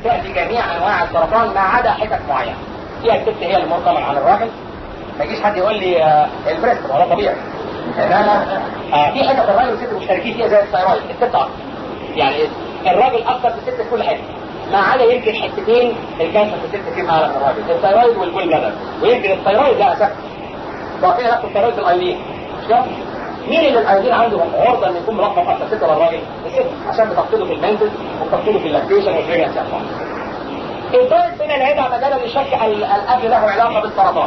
تأتي جميع أنواع السرطان ما عدا حتت معينة فيها الست هي المرتبط عن الراجل ما يجيش حد يقول لي آه البريست ولا طبيعي انما آه في حتت الراجل والست مشتركين فيها زي الثيرويد الست اكتر يعني الراجل اكتر في الست في كل حته ما عدا يمكن حتتين الكانسر في الست فيهم اعلى من الراجل الثيرويد والجول بلادر ويمكن الثيرويد ده اساسا ضعفيه نفس الثيرويد الايلين مش كده؟ مين اللي الايلين عنده عرضه ان يكون ملخبط اكتر الست ولا الراجل؟ الست عشان بتفقده في المنتل وبتفقده في اللاكتيشن والبريجنسي الدايت من العدة مجالا لشك الاكل له علاقه بالسرطان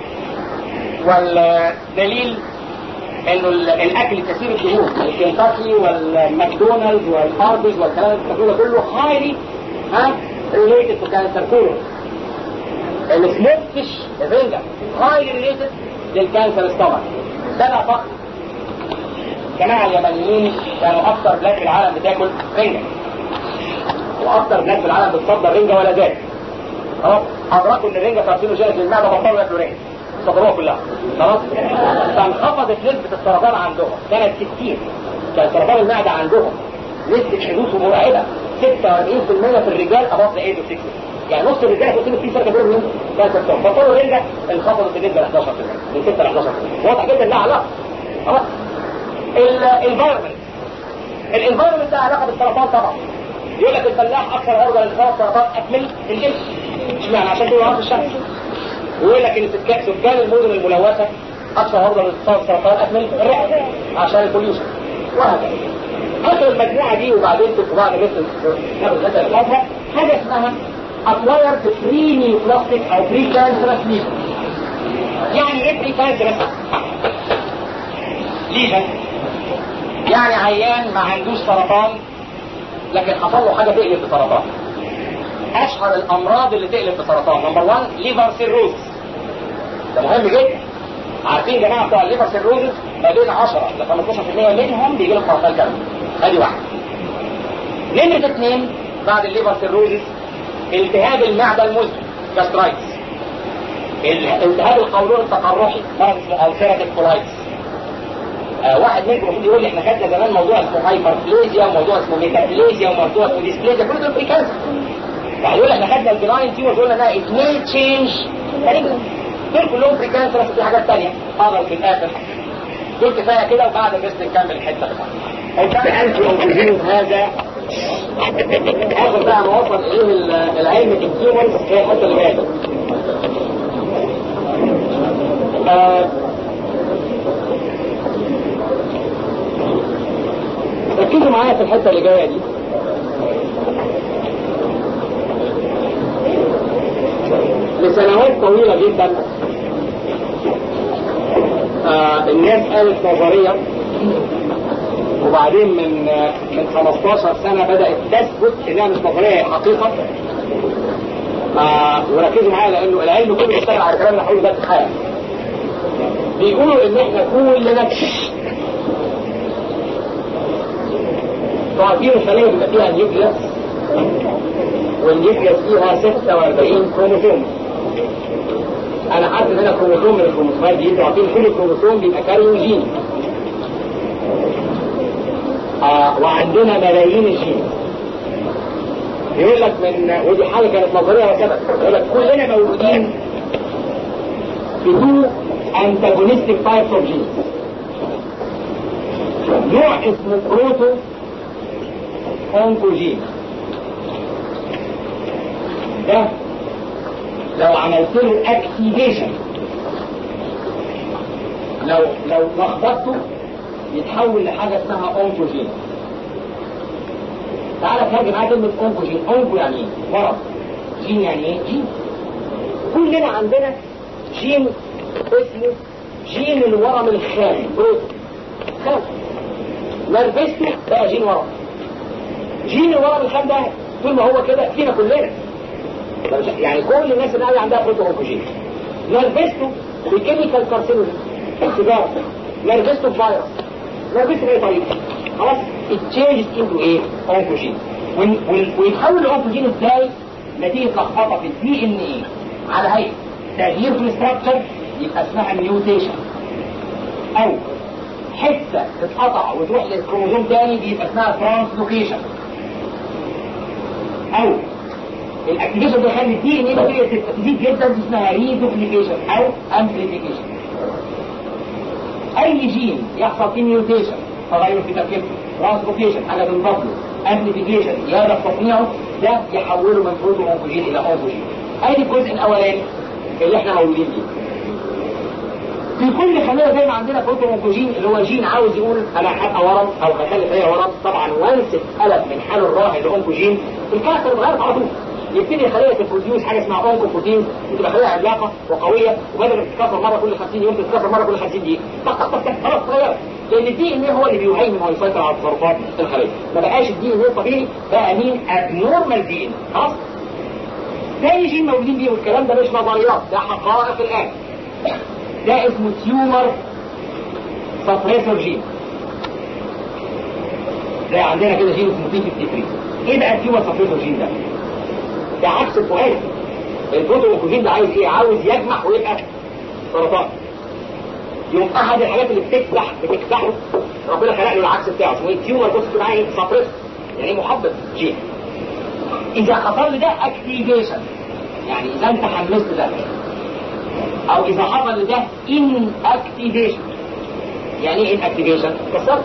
والدليل انه الاكل الكثير الدهون الكنتاكي والماكدونالدز والهاردز والكلام ده كله هايلي ها ريليتد تو كانسر كولون السموك فيش الرنجة هايلي ريليتد للكانسر ستومك سبع فقط جماعة اليابانيين كانوا اكثر بلاد في العالم بتاكل رنجة واكثر بلاد في العالم بتصدر رنجة ولا ذات خلاص ادركوا ان الرنجة كارسينوجينيك للمعدة بطلوا ياكلوا رنجة صدروها كلها خلاص فانخفضت نسبة السرطان عندهم كانت 60 كان سرطان المعدة عندهم نسبة حدوثه مرعبة 46% في الرجال above the age of 60 يعني نص الرجال هيكون في فرق بينهم من كانسر ستون فطلعوا الرنجة انخفضت النسبة ل 11% من 6 ل 11% واضح جدا لها علاقة خلاص الانفايرمنت الانفايرمنت ده علاقة بالسرطان طبعا يقول لك الفلاح اكثر عرضة للإصابة سرطان اكمل الجنس اشمعنى عشان كده عرض الشمس ويقول لك ان سكان المدن الملوثة اكثر عرضة للاتصال سرطان اكمل الرئة عشان البوليوشن وهكذا اخر المجموعة دي وبعدين في بعض مثل ناخد مثلا الأزهر حاجة اسمها acquired pre-neoplastic او pre-cancerous lesion يعني ايه pre-cancerous lesion يعني عيان ما عندوش سرطان لكن حصل له حاجة تقلب بسرطان اشهر الامراض اللي تقلب بسرطان نمبر 1 ليفر سيروز ده مهم جدا عارفين يا جماعه بتوع الليفر سيروز ما بين 10 ل 15% منهم بيجي لهم سرطان كبد ادي واحد نمرة اثنين بعد الليفر سيروز التهاب المعدة المزمن جاسترايتس التهاب القولون التقرحي مرض اسمه السيراتيك كولايتس آه واحد منكم المفروض يقول لي احنا خدنا زمان موضوع اسمه هايبربليزيا وموضوع اسمه ميتابليزيا وموضوع اسمه ديسبليزيا كل دول بري كانسر يعني يقول احنا خدنا البناين تيومرز قلنا انها ات مي تشينج دول كلهم بري كانسر في حاجات ثانيه حاضر في الاخر دول كفايه كده وبعد بس نكمل الحته بتاعتنا الف اوكسجين هذا اخر بقى ما وصل اليه العلم في التيومرز هي الحته اللي جايه ركزوا معايا في الحته اللي جايه دي لسنوات طويلة جدا آه الناس قالت نظرية وبعدين من آه من 15 سنة بدأت تثبت انها مش نظرية هي حقيقة آه وركزوا معايا لانه العلم كله بيشتغل على الكلام اللي هقوله ده في حاجة بيقولوا ان احنا كلنا تعطينا خلية بيبقى فيها نيوكليس والنيوكليس فيها 46 كروموسوم انا عارف ان انا كروموسوم من الكروموسومات دي تعطيني كل كروموسوم بيبقى كاريو جين آه وعندنا ملايين الجين يقول لك من ودي حاجه كانت نظريه وثبت يقول لك كلنا موجودين في تو انتاجونستيك تايبس اوف جين نوع اسمه بروتو اونكوجين ده لو عملت له اكتيفيشن لو لو لخبطته يتحول لحاجه اسمها اونكوجين تعالى ترجم معايا كلمه اونكوجين اونكو يعني ايه؟ مرض جين يعني ايه؟ جين كلنا عندنا جين اسمه جين الورم الخام بروتو خام نرفزته بقى جين ورم جين الورم الخام ده طول ما هو كده فينا كلنا يعني كل الناس اللي عندها بروتو اونكوجين نرفزته بكيميكال كارسينوجين سيجاره نرفزته بفيروس نرفزته باي طريقه خلاص اتشينجز انتو ايه اونكوجين ويتحول لاونكوجين ازاي نتيجه لخبطه في الدي ان ايه على هيئه تغيير في الاستراكشر يبقى اسمها ميوتيشن او حته تتقطع وتروح للكروموزوم تاني بيبقى اسمها ترانسلوكيشن او الاكتيفيشن ده يخلي الدي ان ايه بكتيريا تبقى تزيد جدا دي اسمها ريدوبليكيشن او امبليفيكيشن اي جين يحصل فيه ميوتيشن تغير في تركيبته ترانسلوكيشن حاجه تنضاف له امبليفيكيشن زياده في تصنيعه ده يحوله من بروتو اونكوجين الى اونكوجين ادي الجزء الاولاني اللي احنا موجودين فيه في كل خليه زي ما عندنا بروتو اونكوجين اللي هو جين عاوز يقول انا هبقى ورم او هخلي فيها ورم طبعا وانس اتقلب من حال الراهن لاونكوجين الكاركتر اتغيرت على طول يبتدي الخليه تبروديوس حاجه اسمها اونكوبروتين وتبقى خليه عملاقه وقويه وبدل ما تتكاثر مره كل 50 يوم تتكاثر مره كل 50 دقيقه طق طق طق خلاص اتغيرت لان الدي ان ايه هو اللي بيهيمن ويسيطر على تصرفات الخليه ما بقاش الدي ان ايه طبيعي بقى مين ابنورمال دي ان خلاص تاني جين موجودين بيه والكلام ده مش نظريات ده حقائق الان ده اسمه تيومر سبريسور جين زي عندنا كده جين اسمه تي 53 ايه بقى التيومر سبريسور جين ده؟ ده عكس الفؤاد البروتوكوجين ده عايز ايه عاوز يجمح ويبقى سرطان يوم احد الحاجات اللي بتكبح بتكبحه ربنا خلق له العكس بتاعه اسمه ايه تيومر بص معايا ايه سبريس يعني محبط جين اذا حصل لي ده اكتيفيشن يعني اذا انت حمست ده او اذا حصل لي ده ان اكتيفيشن يعني ايه ان اكتيفيشن كسرت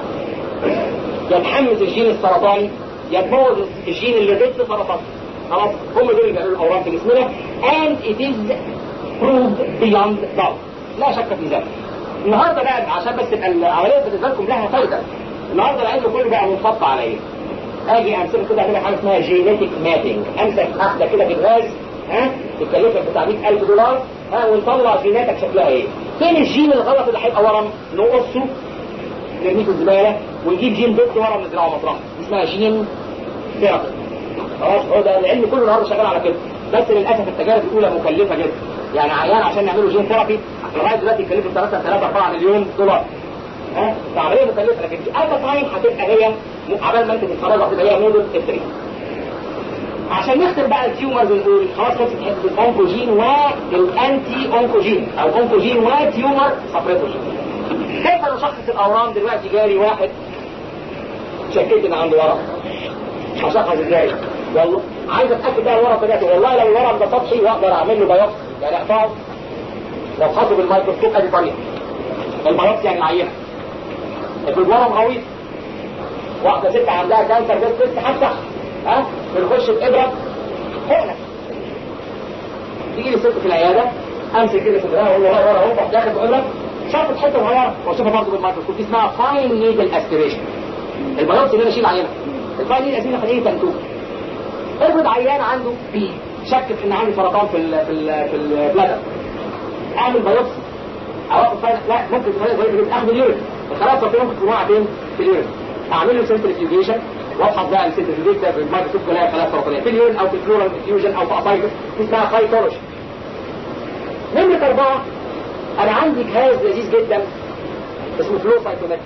يتحمس الجين السرطاني يتبوظ الجين اللي ضد سرطان خلاص هم دول اللي بيعملوا الاورام في جسمنا and it is proved beyond doubt لا شك في ذلك النهارده بقى عشان بس تبقى العمليه بالنسبه لكم لها فايده النهارده العلم كله بقى منفض عليا اجي امسك كده اعمل حاجه اسمها جينيتك مابينج امسك واحده كده بالغاز ها تكلفك بتاع 100000 دولار ها ونطلع جيناتك شكلها ايه فين الجين الغلط اللي هيبقى ورم نقصه نرميه في الزباله ونجيب جين ضد ورم نزرعه مطرحه اسمها جين ثيرابي خلاص هو ده العلم كله النهارده شغال على كده بس للاسف التجارب الاولى مكلفه جدا يعني عيان عشان نعمله جين ثيرابي لغايه دلوقتي يكلفه 3 3 4 مليون دولار ها عمليه مكلفه لكن ات تايم هتبقى هي عبال ما انت تتخرج هتبقى هي موديل التريك عشان نختم بقى التيومرز ونقول خلاص خلصت حته الاونكوجين والانتي اونكوجين او اونكوجين وتيومر سبريتوجين كيف نشخص الاورام دلوقتي جالي واحد شكيت ان عنده ورم هشخص ازاي والله عايز اتاكد بقى الورم طبيعته والله لو الورم ده سطحي واقدر اعمل له بايوبسي يعني اقطعه لو حطه بالميكروسكوب ادي طريقه البايوبسي يعني العينه في الورم غويط واحده ست عندها كانسر بس ست حتى ها بنخش بابره حقنه تيجي لي ست في العياده امسك كده في الدراع اقول له ورا ورا اهو داخل بابره شافت حته صغيره واشوفها برضه بالميكروسكوب دي اسمها فاين نيدل اسبيريشن البيوبسي اللي انا اشيل عينه الفاين نيدل اسبيريشن خليه تنتوه افرض عيان عنده بي شك في ان عنده سرطان في ال في ال في البلادر اعمل بايوبسي اوقف فاين لا ممكن تخلي بايوبسي اخد اليورين خلاص ممكن تكون فين في اليورين اعمل له سنترفيوجيشن وابحث بقى السنترفيوجيشن ده بالميكروسكوب كلها خلايا سرطانيه في اليورين او في الفلورال ديفيوجن او في اسايتس اسمها سايتولوجي نمرة أربعة أنا عندي جهاز لذيذ جدا اسمه فلو سايتومتر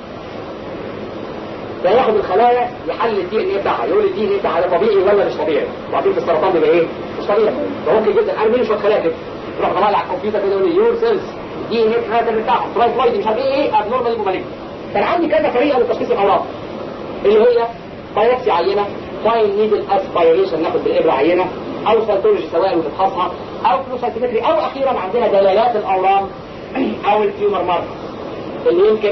ده ياخد الخلايا يحلل الدي ان ايه بتاعها يقول الدي ان ايه بتاعها ده طبيعي ولا مش طبيعي وبعدين في السرطان بيبقى ايه مش طبيعي فممكن جدا ارمي له شويه خلايا كده يروح طالع على الكمبيوتر كده يقول لي يور سيلز دي ان ايه بتاعها بتاعها ترايفلايد مش عارف ايه ايه ابنورمال ومالين كان عندي كذا طريقه لتشخيص الامراض اللي هي بايوبسي عينه فاين نيدل اسبيريشن ناخد بالابره عينه او سيتولوجي سواء وتفحصها او فلو سايتومتري او اخيرا عندنا دلالات الاورام او التيومر ماركر اللي يمكن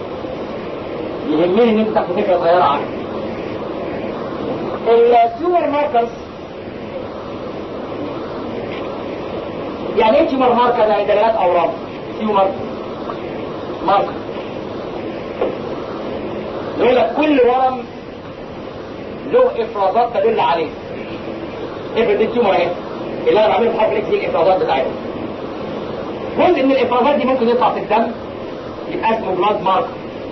يهمني ان انت تاخد فكره صغيره عنه التيومر ماركرز يعني ايه تيومر ماركر يعني دلالات اورام تيومر ماركر يقول لك كل ورم له افرازات تدل عليه افرض التيومر اهي اللي انا بعمله في حرف الاكس دي الافرازات بتاعتها جزء من الافرازات دي ممكن يطلع في الدم يبقى اسمه بلاد ماركر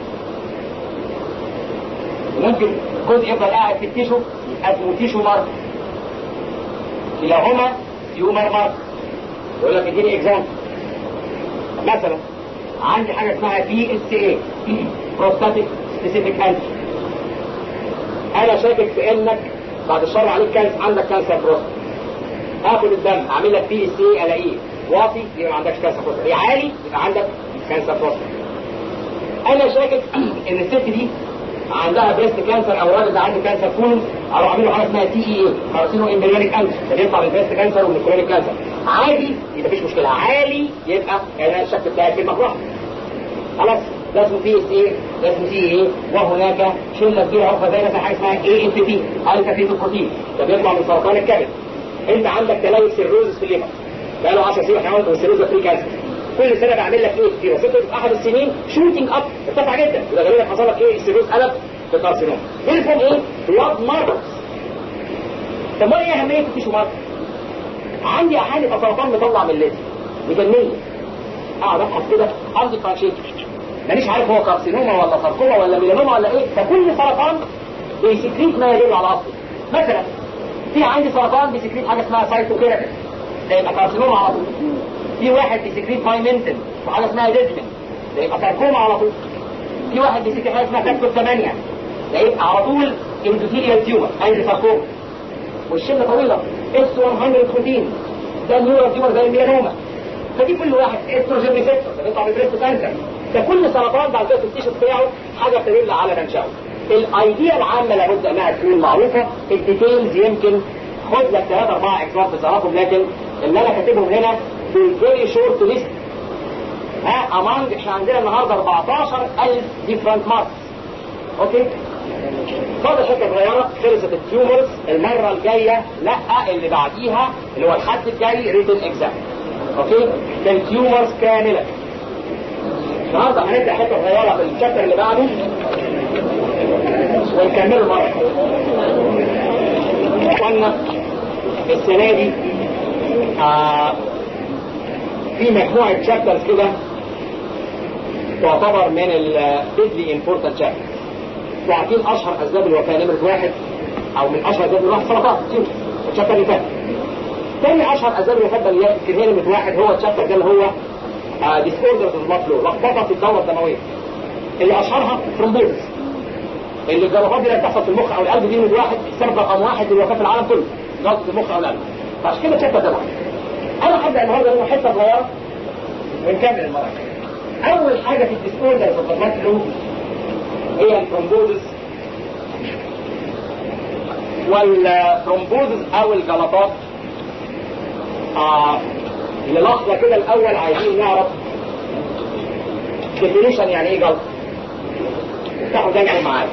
ممكن جزء يفضل قاعد في التيشو يبقى اسمه تيشو ماركر كلاهما تيومر ماركر يقول لك اديني اكزامبل مثلا عندي حاجه اسمها بي اس اي بروستاتيك سبيسيفيك انتي انا شاكك في انك بعد الشر عليك كانسر عندك كانسر بروستات هاخد الدم اعمل لك بي اس اي الاقيه واطي يبقى ما عندكش كانسر بروستات عالي يبقى عندك كانسر بروستات انا شاكك ان الست دي عندها بريست كانسر او الراجل ده عنده كانسر كولون اروح اعمل له حاجه اسمها تي اي اي كارسينو امبريونيك كانسر ده بيطلع من البريست كانسر ومن الكولونيك كانسر عادي يبقى مفيش مشكله عالي يبقى يعني الشك بتاعي في المجرى خلاص لازم فيه ايه لازم فيه ايه وهناك شله كبيره اخرى زي مثلا حاجه اسمها اي اف تي الفا فيتوبروتين ده بيطلع من سرطان الكبد انت عندك تلوث سيروزس في الليفر بقاله 10 سنين احنا عملنا السيروزس فري كانسر كل سنه بعمل لك ايه كتير وصلت في احد السنين شوتنج اب ارتفع جدا يبقى غالبا حصل لك ايه السيروز قلب في كارسينوم بيلفهم ايه بلاد ماركرز طب ما ايه اهميه التيشو ماركر عندي احيانا يبقى سرطان مطلع من الليزر مجنني اقعد ابحث كده عندي فرانشيت مانيش عارف هو كارسينوما ولا ساركوما ولا ميلانوما ولا ايه فكل سرطان بيسكريت ما يدل على اصله مثلا في عندي سرطان بيسكريت حاجه اسمها سايتوكيراتين ده يبقى كارسينوما على طول في واحد بيسكريت بايمنتن وحاجه اسمها ديجمن ده يبقى ساركوما على طول في واحد بيسكريت حاجه اسمها فاكتور 8 ده يبقى على طول اندوثيليال تيومر عندي ساركوما والشله طويله اس 114 ده نيورال تيومر زي الميلانوما فدي كل واحد استروجين ريسبتور ده بيطلع بالبريست كانسر ده كل سرطان بعد كده التيشو بتاعه حاجه تدل على منشأه الايديا العامه لابد انها تكون معروفه الديتيلز يمكن خد لك ثلاثة أربعة إكسبرت تصرفهم لكن اللي أنا كاتبهم هنا في فيري شورت ليست ها أمانج إحنا عندنا النهاردة 14000 ديفرنت ماركس أوكي فاضل حته صغيره خلصت التيومرز المره الجايه لا اللي بعديها اللي هو الحد الجاي ريتن اكزام اوكي ده التيومرز كامله النهارده هنبدا حته صغيره في الشابتر اللي بعده ونكمله مره قلنا السنه دي آه في مجموعه شابترز كده تعتبر من البيدلي امبورتنت شابترز وعارفين اشهر اسباب الوفاه نمره واحد او من اشهر اسباب الوفاه سرطان الشابتر اللي فات تاني اشهر اسباب الوفاه اللي هي كده نمره واحد هو الشابتر ده اللي هو ديس اوردرز اوف فلو لخبطه في الدوره الدمويه اللي اشهرها ثرومبوزس اللي الجلطات دي اللي بتحصل في المخ او القلب دي نمره واحد السبب رقم واحد للوفاه في العالم كله جلطه المخ او القلب فعشان كده الشابتر ده مهم انا هبدا النهارده منه حته صغيره ونكمل المره الجايه اول حاجه في الديس اوردرز اوف فلو هي الثرومبوزس والثرومبوزس او الجلطات آه للحظة كده الاول عايزين نعرف ديفينيشن يعني ايه جلطة افتحوا دايما معايا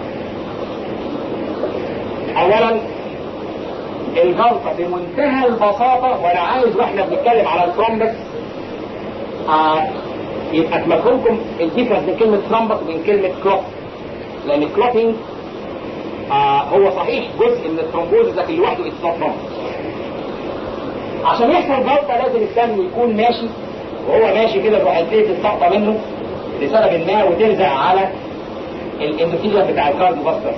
اولا الجلطة بمنتهى البساطة وانا عايز واحنا بنتكلم على الثرومبس آه يبقى تمكنكم الديفرنس بين كلمة ثرومبس وبين كلمة كلوت لان الكلوتينج آه هو صحيح جزء من الثرومبوز لكن لوحده اتس نوت ثرومبس عشان يحصل جلطه لازم الدم يكون ماشي وهو ماشي كده تروح البليت تسقط منه لسبب ما وتلزق على الاندوثيليوم بتاع الكارديو فاسكولار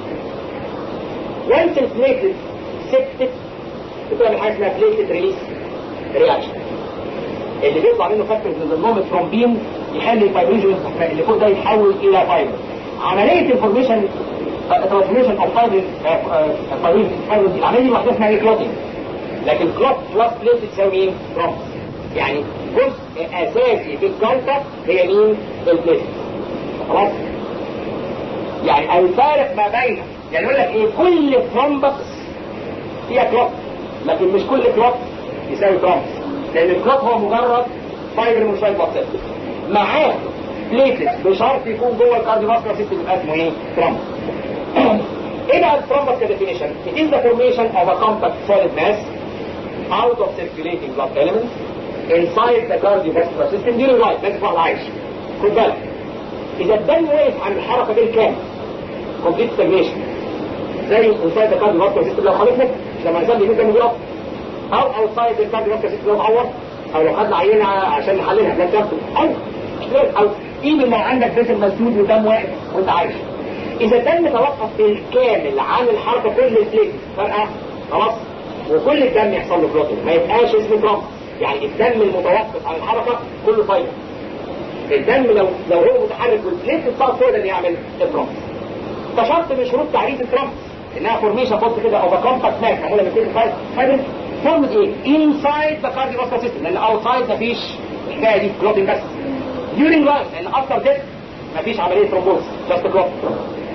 وانس البليتد سكتت بتعمل حاجه اسمها بليتد ريليس رياكشن اللي بيطلع منه فاكتور من ضمنهم الترومبين يخلي الفايبريشن اللي فوق ده يتحول الى فايبر عمليه الفورميشن ترانسفورميشن اوف فايبر فايبر دي العمليه دي لوحدها اسمها ايه كلوتنج لكن كلوت بلس بليت تساوي مين؟ ترومبس يعني جزء اساسي في الجلطه هي مين؟ البليت خلاص؟ يعني الفارق ما بين يعني يقول لك ايه كل ترومبس فيها كلوت لكن مش كل كلوت يساوي ترومبس لان الكلوت هو مجرد فايبر من شويه بسيط معاه بليتلت بشرط يكون جوه الكارديوفاسكولار سيستم يبقى اسمه ايه؟ ترومبس ايه بقى الترومبس كديفينيشن؟ It is the formation of a compact solid mass out of circulating blood elements inside the cardiovascular system during life لازم واحد عايش خد بالك اذا الدم وقف عن الحركه بالكامل complete stagnation زي inside the cardiovascular system لو خلصنا لما الانسان بيجيب دم بيقف او outside the cardiovascular system لو اتعور او لو خدنا عينه عشان نحللها بلاد كابسول او او ايفن لو عندك جسم مسدود ودم واقف وانت عايش اذا الدم توقف بالكامل عن الحركه كل البليت فرقه خلاص وكل الدم يحصل له كلوتنج ما يبقاش اسمه ترامب يعني الدم المتوقف عن الحركه كله فايبر الدم لو لو هو متحرك والبليت الصعب هو اللي يعمل الترامب فشرط من شروط تعريف الترامب انها فورميشن بص كده اوف كومباكت ماس معموله من كل فايبر فورمد ايه؟ انسايد ذا كارديوفاسكولار سيستم لان اوتسايد مفيش الحكايه دي كلوتنج بس during life لان افتر ديث مفيش عمليه ترومبوز جاست كلوت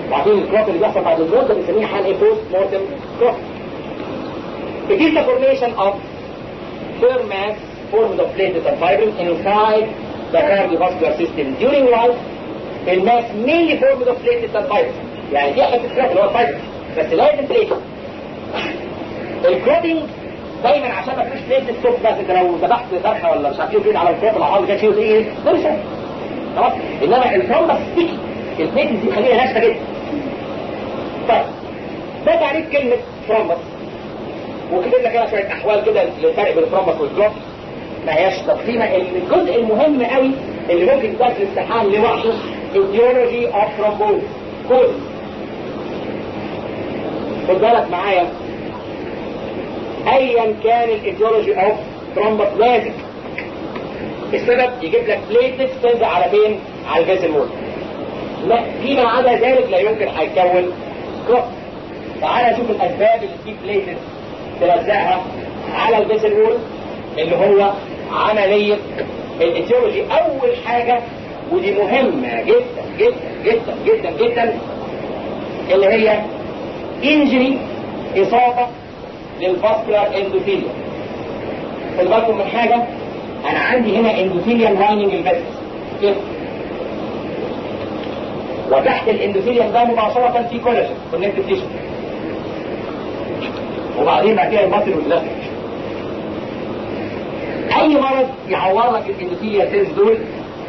وعارفين الكلوت اللي بيحصل بعد الموت ده بنسميه حال ايه بوست مورتم كلوت It is the formation of firm mass formed of platelets and fibrils inside the cardiovascular system during life الماس mainly formed of platelets and fibrils يعني دي حته كلوت اللي هو الفايبرز بس لازم بليتلت الكلوتنج دايما عشان ما فيش بليتلت ستوب بس انت لو ذبحت ذبحه ولا مش عارف ايه كده على الكلوت العضلي كانت فيه ايه؟ فيري خلاص انما الترومبس ستيكي البليتلت دي خليها ناشفه جدا طيب ده تعريف كلمه ترومبس وكتب لك انا شويه احوال كده للفرق بين الترومبس والكلوت ما هياش تقسيمه الجزء المهم قوي اللي ممكن يدرس الامتحان لوحده ايديولوجي اوف ترومبوز كوز خد بالك معايا ايا كان الايديولوجي اوف ترومبس لازم السبب يجيب لك بليتلت تنزل على فين؟ على الفيزل وول لا فيما عدا ذلك لا يمكن هيكون كروب تعالى نشوف الاسباب اللي تجيب بليتلت تلزقها على الفيزل وول اللي هو عملية الايتيولوجي اول حاجة ودي مهمة جدا جدا جدا جدا جدا اللي هي انجري اصابة للفاسكولار اندوثيليوم خد بالكم من حاجة انا عندي هنا اندوثيليوم لايننج الفيسس كده وتحت الاندوثيليوم ده مباشرة في كولاجين كونكتيف تيشو وبعدين بعد كده المصل والبلاستيك اي مرض يعور لك الاندوثيليا سيلز دول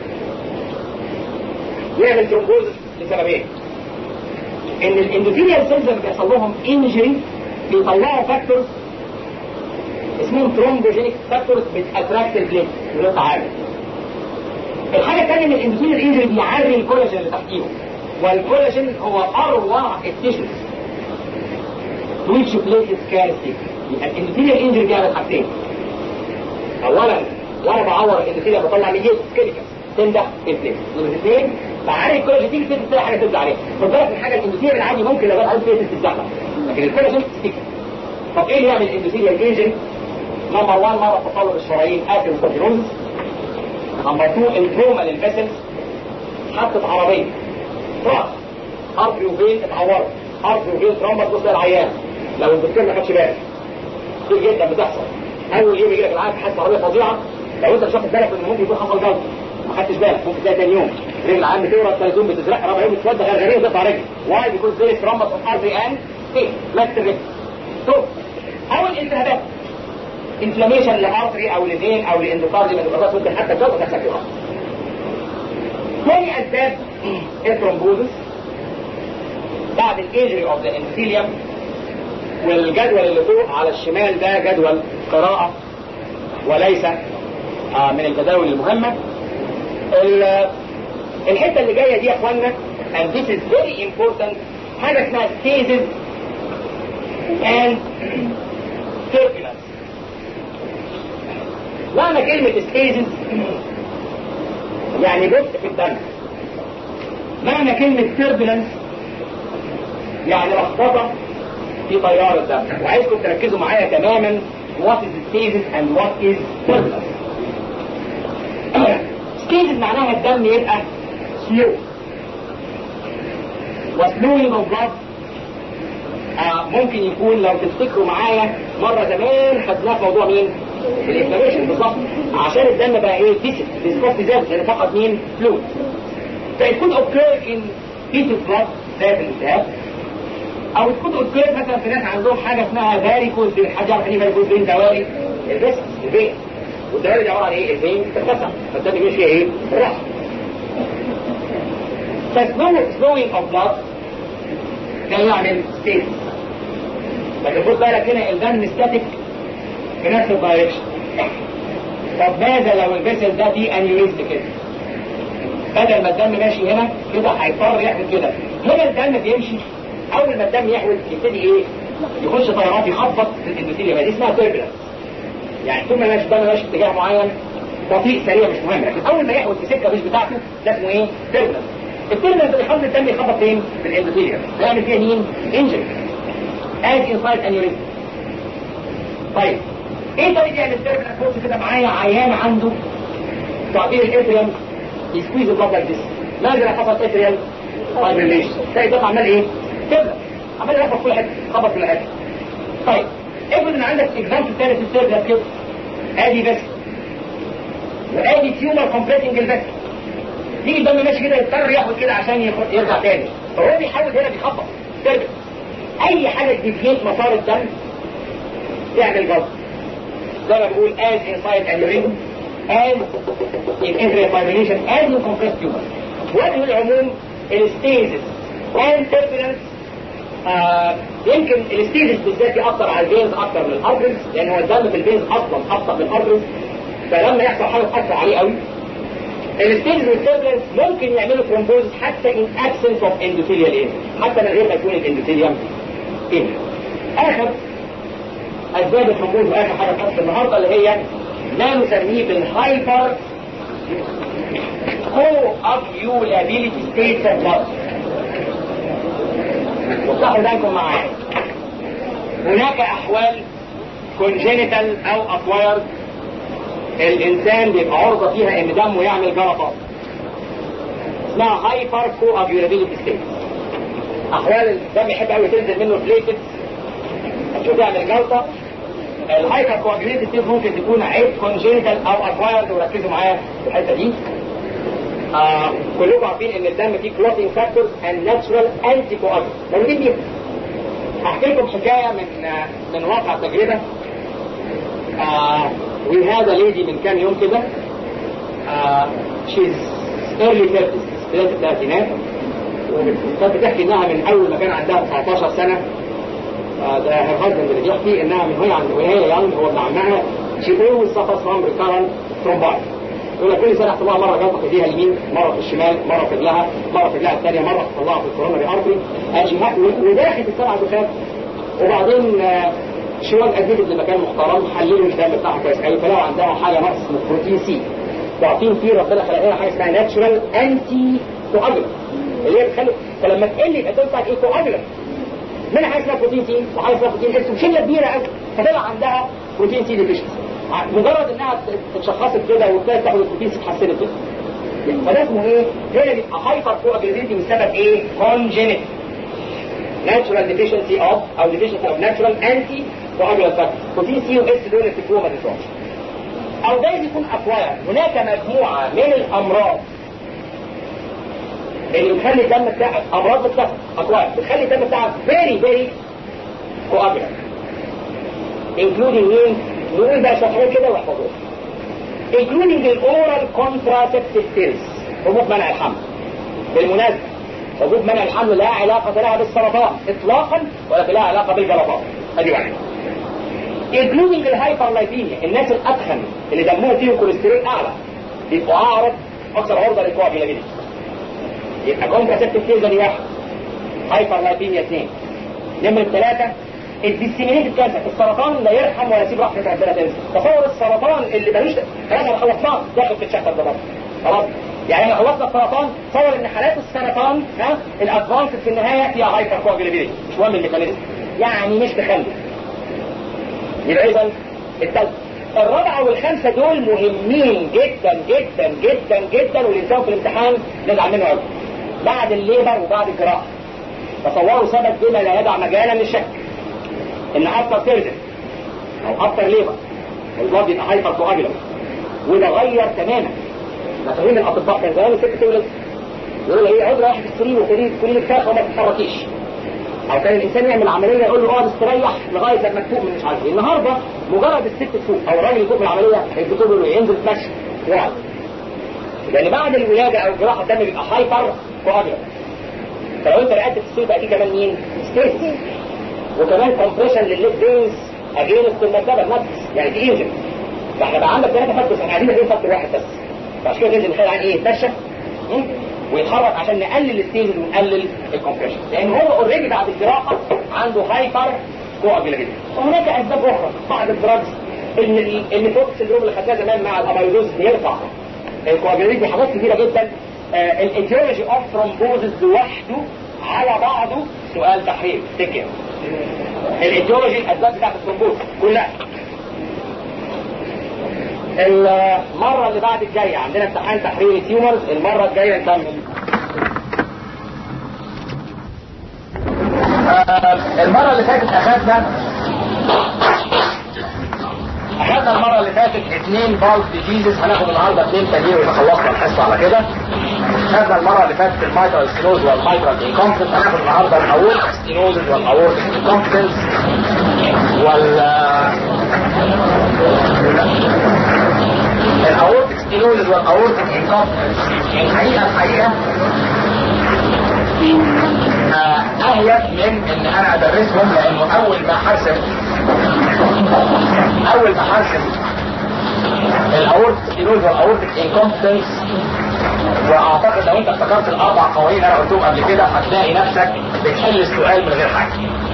يعمل ترومبوزس لسببين ان الاندوثيليا سيلز اللي بيحصل لهم انجري بيطلعوا فاكتورز اسمهم ترومبوجينيك فاكتورز بتاتراكت البليت بنقطة عالي الحاجة الثانية ان الاندوثيليا انجري بيعري الكولاجين اللي تحتيهم والكولاجين هو اروع التيشوز which platelets can stick يبقى الاندوثيليا انجري بيعمل حاجتين اولا وانا بعور الاندوثيليا بطلع ميجيت كيميكال تنده البليت نمرة اثنين بعري الكولاجين تيجي تنزل تلاقي حاجه تنزل عليها خد بالك من حاجه الاندوثيليا العادي ممكن لو بقى بليت تتزحلق لكن الكولاجين ستيك طب ايه اللي يعمل الاندوثيليا انجري نمبر 1 مرض تطلب الشرايين اثيروسكليروز نمبر 2 التروما للفيسلز حطت عربيه راس ارض وفين اتعورت ارض وفين تروما تبص العيان لو الدكتور ما خدش باله كتير جدا بتحصل اول يوم يجي لك العيان حاسس عربيه فظيعه لو انت مش واخد بالك ان ممكن يكون حصل جلطه ما خدتش بالك ممكن تلاقي ثاني يوم رجل العيان بتورط ثالث يوم بتزرق رابع يوم بتتوضى غرغريه وتقطع رجل واي بيكون زي تروما اوف ارضي ان ايه مات الرجل تو او الالتهابات انفلاميشن لارتري او لفين او لاندوكاردي من الغازات ممكن حتى الجلطه تحصل فيها ثاني اسباب الثرومبوزس بعد الانجري اوف ذا انثيليوم والجدول اللي فوق على الشمال ده جدول قراءة وليس آه من الجداول المهمة الحتة اللي جاية دي يا اخوانا and this is very important حاجة اسمها stasis and turbulence معنى كلمة stasis يعني بطء في الدم معنى كلمة turbulence يعني لخبطة في تيار الدم وعايزكم تركزوا معايا تماما what is stasis and what is turbulence stasis معناها الدم يبقى slow وslowing of blood آه ممكن يكون لو تفتكروا معايا مرة زمان خدناه في موضوع مين؟ الانفلاميشن بالظبط عشان الدم بقى ايه ديسك ديسكوست زاد لان فقط مين؟ فلويد فيكون occur in fetal blood ذات الالتهاب او تكون اوكير مثلا في ناس عندهم حاجه اسمها فاريكوز بين حاجه عارفين ايه فاريكوز بين دواري الفيسس الفين والدواري دي عباره عن ايه؟ الفين تتسع فالدم بيمشي ايه؟ راح فسلوينج اوف بلاد ده يعمل ستيت لكن خد بالك هنا الدم ستاتيك في نفس الدايركشن طب ماذا لو الفيسل ده فيه انيوريزم كده؟ بدل ما الدم ماشي هنا كده هيضطر يعمل كده هنا الدم بيمشي اول ما الدم يحول يبتدي ايه يخش طيارات يخبط في الاندوثيليوم دي اسمها تيربلنس يعني طول ما ماشي الدم ماشي في اتجاه معين بطيء سريع مش مهم لكن اول ما يحول في سكه مش بتاعته ده اسمه ايه تيربلنس التيربلنس اللي يخلي الدم يخبط فين في الاندوثيليوم يعمل فيها مين انجري از انسايد انيوريزم طيب ايه طريقه يعمل تيربلنس بص كده معايا عيان عنده تعبير الاتريوم يسكويز البلد لايك ذس ماذا حصل اتريال فايبريليشن تلاقي الدم عمال ايه؟ تبدا عمال يخبط في كل حته خبط في كل حته طيب افرض ان عندك اكزامبل تاني في السيرفر كده ادي بس وادي تيومر كومبليتنج البس يجي الدم ماشي كده يضطر ياخد كده عشان يخ- يرجع تاني فهو بيحاول هنا بيخبط ترجع اي حاجه تديفيت مسار الدم تعمل جلطه زي ما بقول as inside and ring as in intravenous fibrillation as in compressed tumor وجه العموم الستيزس and turbulence آه يمكن الستيزس بالذات يأثر على الفينز أكتر من الأرترز لأن هو الدم في الفينز أصلا أبطأ من الأرترز فلما يحصل حاجة تأثر عليه قوي الستيجز والتربلنس ممكن يعملوا ثرومبوز حتى in absence of endothelial injury حتى من غير ما يكون الاندوثيليوم injury آخر أسباب الثرومبوز وآخر حاجة في النهاردة اللي هي ما نسميه بالهايبر coagulability states of blood وافتحوا بالكم معايا هناك أحوال congenital أو acquired الانسان بيبقى عرضة فيها ان دمه يعمل جلطات اسمها هايبر كواجولابيلتي ستيت احوال الدم يحب قوي تنزل منه بليتد عشان تعمل جلطة الهايبر كواجولابيلتي ستيت ممكن تكون عيب كونجينيتال او اكوايرد وركزوا معايا في الحته دي آه كلكم عارفين ان الدم فيه كلوتينج فاكتورز اند ناتشورال انتي كواجولانت موجودين بيها هحكي لكم حكايه من آه من واقع تجربه آه وهذا ليدي من كام يوم كده شيز ايرلي 30 بدايه الثلاثينات وكانت بتحكي انها من اول ما كان عندها 19 سنه آه ده هير هازبند اللي بيحكي انها من وهي عند وهي يانج هو ابن عمها شي اولويز سفرز فروم ريكارنت ثرومبايت يقول لك كل سنه يحصل لها مره جلطه في ايديها اليمين مره في الشمال مره في رجلها مره في رجلها الثانيه مره في طلعها في الكورونري ارتري وداخل السبع دخان وبعدين آه شوال ادمتت لمكان محترم حللوا الدم بتاعها كويس قوي فلو عندها حاجه نقص من بروتين سي ضاعفين فيه ربنا خلق لنا حاجه اسمها ناتشورال انتي كواجولانت اللي هي بتخلي فلما تقل يبقى الدم بتاعك ايه كواجولانت منها حاجه اسمها بروتين سي وحاجه اسمها بروتين اس وشله كبيره قوي فطلع عندها بروتين سي ديفيشنسي مجرد انها اتشخصت كده وابتدت تاخد البروتين سي اتحسنت كده فده اسمه ايه؟ هنا بيبقى هايبر كواجولانتي بسبب ايه؟ كونجينيت natural deficiency of او deficiency of natural anti coagulant factor بروتين سي واس دول يفتكروهم ما تنسوهمش او جايز يكون اكواير هناك مجموعه من الامراض اللي بتخلي الدم بتاعك امراض بتاعك اكواير بتخلي الدم بتاعك very very coagulant including مين؟ نقول بقى شويه كده واحفظوها including الاورال contraceptive pills حبوب منع الحمل بالمناسبه حبوب منع الحمل لا علاقة لها بالسرطان اطلاقا ولكن لها علاقة بالجلطات ادي واحد including الهايبرلايبيميا الناس الادخن اللي دمهم فيهم كوليسترول اعلى بيبقوا اعرض اكثر عرضة للكواجيلابيلتي يبقى كونتراسبتيف كيز دي واحد هايبرلايبيميا اثنين نمرة ثلاثة الديسيمينيتد كانسر السرطان لا يرحم ولا يسيب رحمة ربنا تنسى تصور السرطان اللي ملوش خلاص انا خلصناه داخل في الشكل ده خلاص يعني احنا خلصنا السرطان تصور ان حالات السرطان ها الادفانس في النهايه فيها هايبر كواجولابيلتي مش مهم الميكانيزم يعني مش تخلف يبقى اذا الثالث الرابعه والخامسه دول مهمين جدا جدا جدا جدا والانسان في الامتحان نزعل منه قوي بعد الليبر وبعد الجراحه تصوروا سبب بما لا يدع مجالا للشك ان اكتر سيرجن او اكتر ليبر البلد يبقى هايبر كواجولابيلتي وده غير تماما مفاهيم الاطباء كان زمان الست تولد يقول له ايه اقعد رايح في السرير وكلي كل كفايه وما تتحركيش او كان الانسان يعمل عمليه يقول له اقعد استريح لغايه لما تفوق من مش عارف ايه النهارده مجرد الست تفوق او الراجل يفوق من العمليه الدكتور يقول له ينزل تمشي يقعد لان بعد الولاده او الجراحه الدم بيبقى هايبر كواجولانت فلو انت رقدت في السرير بقى دي كمان مين؟ ستيس وكمان كومبريشن للليف فينز اجينست المرتبه النفس يعني دي انجن فاحنا بقى عندك ثلاثه فاكتورز احنا قاعدين في فاكتور واحد بس فعشان كده لازم نخيل عن ايه يتمشى ويتحرك عشان نقلل الستيج ونقلل الكومبريشن لان هو اوريدي بعد الجراحه عنده هايبر كواجولابيلتي وهناك اسباب اخرى بعض الدراجز ان النيفوكس سندروم اللي خدناه زمان مع الاميلوز بيرفع الكواجولابيلتي حاجات كتيره جدا آه الايديولوجي اوف ثرومبوزس لوحده على بعضه سؤال تحرير تكر الايديولوجي الاسباب بتاعت الثرومبوز كلها المرة اللي بعد الجاية عندنا امتحان تحرير التيومرز المرة الجاية نكمل والمرة اللي فاتت اخدنا اخدنا المرة اللي فاتت اثنين بالز ديزيزز هناخد النهارده اثنين تانيين ويبقى خلصنا الحصة على كده خدنا المرة اللي فاتت المايترال ستينوز والمايترال انكومبتنس هناخد النهارده الاورتيك ستينوزز والاورتيك انكومبتنس وال الاورتيك ستينوزز والاورتيك انكومبتنس الحقيقة الحقيقة اهيب من ان انا ادرسهم لانه اول ما حرسم اول ما حرسم الاورتيك ستينوز والاورتيك انكومبتنس واعتقد لو انت افتكرت الاربع قوانين انا قلتهم قبل كده هتلاقي نفسك بتحل السؤال من غير حاجه.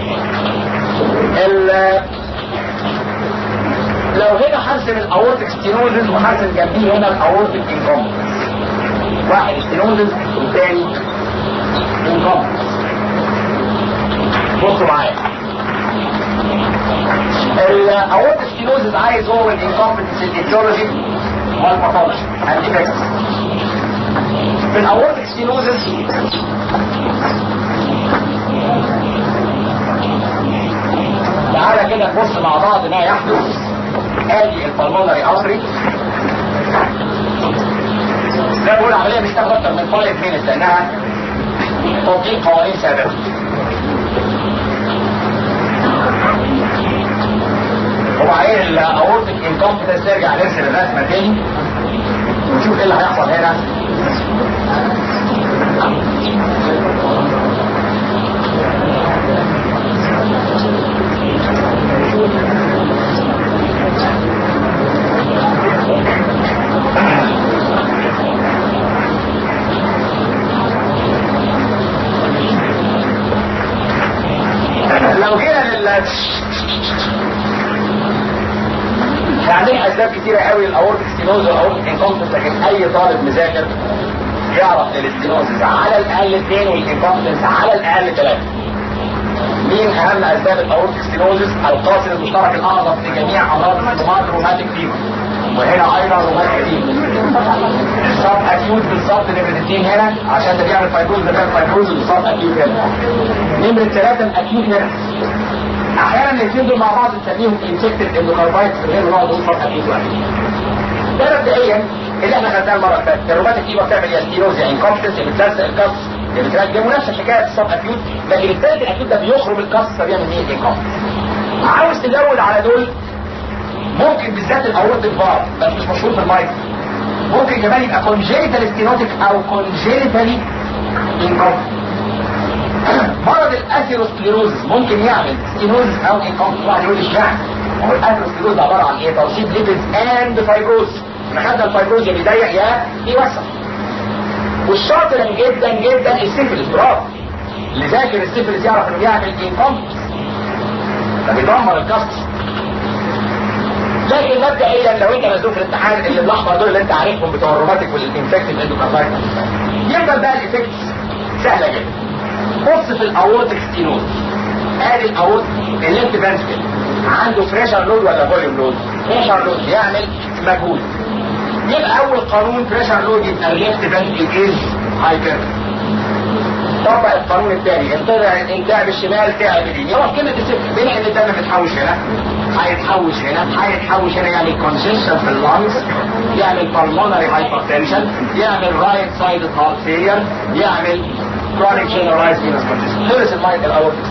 لو هنا حرسم الاورتيك ستينوزز وحرسم جنبيه هنا الاورتيك انكومبتنس. واحد ستينوزز والثاني انكومبتنس. بصوا معايا. الاورتيك ستينوزز عايز هو الانكومبتنس الايتيولوجي والباثولوجي اند في الاورتيك ستينوزس تعالى كده نبص مع بعض ما يحدث ادي البلمونري ارتري زي ما بقول عمليه مش تاخد اكتر من 5 مينتس لانها تطبيق قوانين سابقه وبعدين الاورتيك انكومبتنس نرجع نرسم الرسمه تاني ونشوف ايه اللي هيحصل هنا لو جينا لل يعني اسباب كتيره قوي الاورتيك ستينوز والاورتيك انكومبتنس لكن اي طالب مذاكر يعرف الاستينوزز على الاقل اثنين والانكومبتنس على الاقل ثلاثه. مين اهم اسباب الاورتيك ستينوزز؟ القاصر المشترك الاعظم في جميع امراض الرومات روماتيك فيبر. وهنا ايضا روماتيك فيبر. الصاب اكيوت بالظبط نمرة اثنين هنا عشان ده بيعمل فايبروز ده بيعمل فايبروز بالظبط اكيوت هنا. نمرة ثلاثة الاكيوت هنا. احيانا الاثنين دول مع بعض نسميهم انفكتد اندوكاردايتس غير نوع دول فرق اكيوت واحد. ده مبدئيا اللي احنا خدناه المره اللي فاتت الروماتيك فيبر بتعمل يا ستيروز يا انكومبتنس اللي بتلزق الكف اللي بترجم ونفس الحكايه الصاب اكيوت لكن الثالث الاكيوت ده بيخرم الكف فبيعمل ايه انكومبتنس عاوز تزود على دول ممكن بالذات الاورد البار بس مش مشهور في المايك ممكن كمان يبقى كونجينيتال ستينوتيك او كونجينيتالي انكومبتنس مرض الاثيروسكليروزس ممكن يعمل ستينوزس او انكومبتنس واحد يقول لي اشمعنى هو الاثيروسكليروز عباره عن ايه؟ ترسيب ليبيدز اند فايبروز احنا خدنا الفايبروز يا بيضيق يا بيوسع والشاطر جدا جدا السيفلس برافو اللي ذاكر السيفلس يعرف انه بيعمل انكومبتنس ده بيدمر الكاستس لكن مبدئيا لو انت مزنوق في الامتحان اللي الاحمر دول اللي انت عارفهم بتوع الروماتيك والانفكتيف اندوكاردايتس يفضل بقى الايفكتس سهله جدا بص في الاورتيك ستينوز ادي الاورتيك الليفت فانتكل عنده بريشر لود ولا فوليوم لود؟ بريشر لود يعمل مجهود يبقى اول قانون بريشر لود يبقى الليفت فانتكل از هايبر طبق القانون الثاني ان طلع الانتاج بالشمال تعب اليمين هو كلمه الصفر بين ان الدم بيتحوش هنا هيتحوش هنا هيتحوش هنا يعمل كونجيشن في اللانجز يعمل بالمونري هايبرتنشن يعمل رايت سايد هارت فيلير يعمل chronic generalized venous congestion خلص المايك الاورتيك